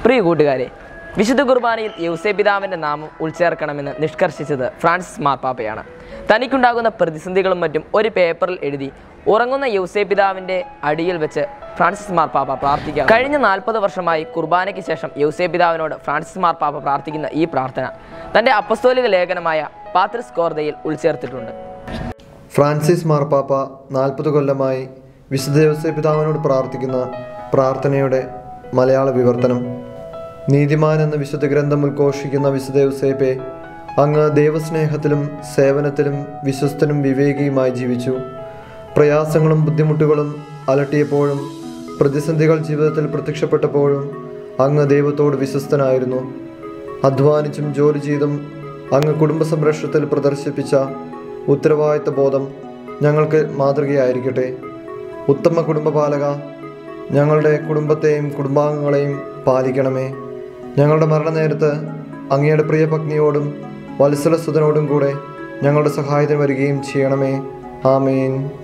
പ്രിയ കൂട്ടുകാരെ വിശുദ്ധ കുർബാനയിൽ യൗസേ പിതാവിൻ്റെ നാമം ഉൾച്ചേർക്കണമെന്ന് നിഷ്കർഷിച്ചത് ഫ്രാൻസിസ് മാർപ്പാപ്പയാണ് തനിക്കുണ്ടാകുന്ന പ്രതിസന്ധികളും മറ്റും ഒരു പേപ്പറിൽ എഴുതി ഉറങ്ങുന്ന യൗസേ പിതാവിൻ്റെ അടിയിൽ വെച്ച് ഫ്രാൻസിസ് മാർപ്പാപ്പ പ്രാർത്ഥിക്കുക കഴിഞ്ഞ നാൽപ്പത് വർഷമായി കുർബാനയ്ക്ക് ശേഷം യൗസേ പിതാവിനോട് ഫ്രാൻസിസ് മാർപ്പാപ്പ പ്രാർത്ഥിക്കുന്ന ഈ പ്രാർത്ഥന തൻ്റെ അപ്പസ്തോലിക ലേഖനമായ പാത്രിസ് കോർദയിൽ ഉൾച്ചേർത്തിട്ടുണ്ട് ഫ്രാൻസിസ് മാർപ്പാപ്പ നാൽപ്പത് കൊല്ലമായി വിശുദ്ധ യോസേ പിതാവിനോട് പ്രാർത്ഥിക്കുന്ന പ്രാർത്ഥനയുടെ മലയാള വിവർത്തനം നീതിമാൻ എന്ന വിശുദ്ധ ഗ്രന്ഥം ഉദ്ഘോഷിക്കുന്ന വിശുദ്ധ യോസേപ്പെ അങ്ങ് ദൈവസ്നേഹത്തിലും സേവനത്തിലും വിശ്വസ്തനും വിവേകിയുമായി ജീവിച്ചു പ്രയാസങ്ങളും ബുദ്ധിമുട്ടുകളും അലട്ടിയപ്പോഴും പ്രതിസന്ധികൾ ജീവിതത്തിൽ പ്രത്യക്ഷപ്പെട്ടപ്പോഴും അങ്ങ് ദൈവത്തോട് വിശ്വസ്തനായിരുന്നു അധ്വാനിച്ചും ജോലി ചെയ്തും അങ്ങ് കുടുംബ സംരക്ഷണത്തിൽ പ്രദർശിപ്പിച്ച ഉത്തരവാദിത്ത ബോധം ഞങ്ങൾക്ക് മാതൃകയായിരിക്കട്ടെ ഉത്തമ കുടുംബപാലക ഞങ്ങളുടെ കുടുംബത്തെയും കുടുംബാംഗങ്ങളെയും പാലിക്കണമേ ഞങ്ങളുടെ മരണനേരത്ത് അങ്ങയുടെ പ്രിയ പത്നിയോടും വത്സലസുതനോടും കൂടെ ഞങ്ങളുടെ സഹായത്തിന് വരികയും ചെയ്യണമേ ആമേൻ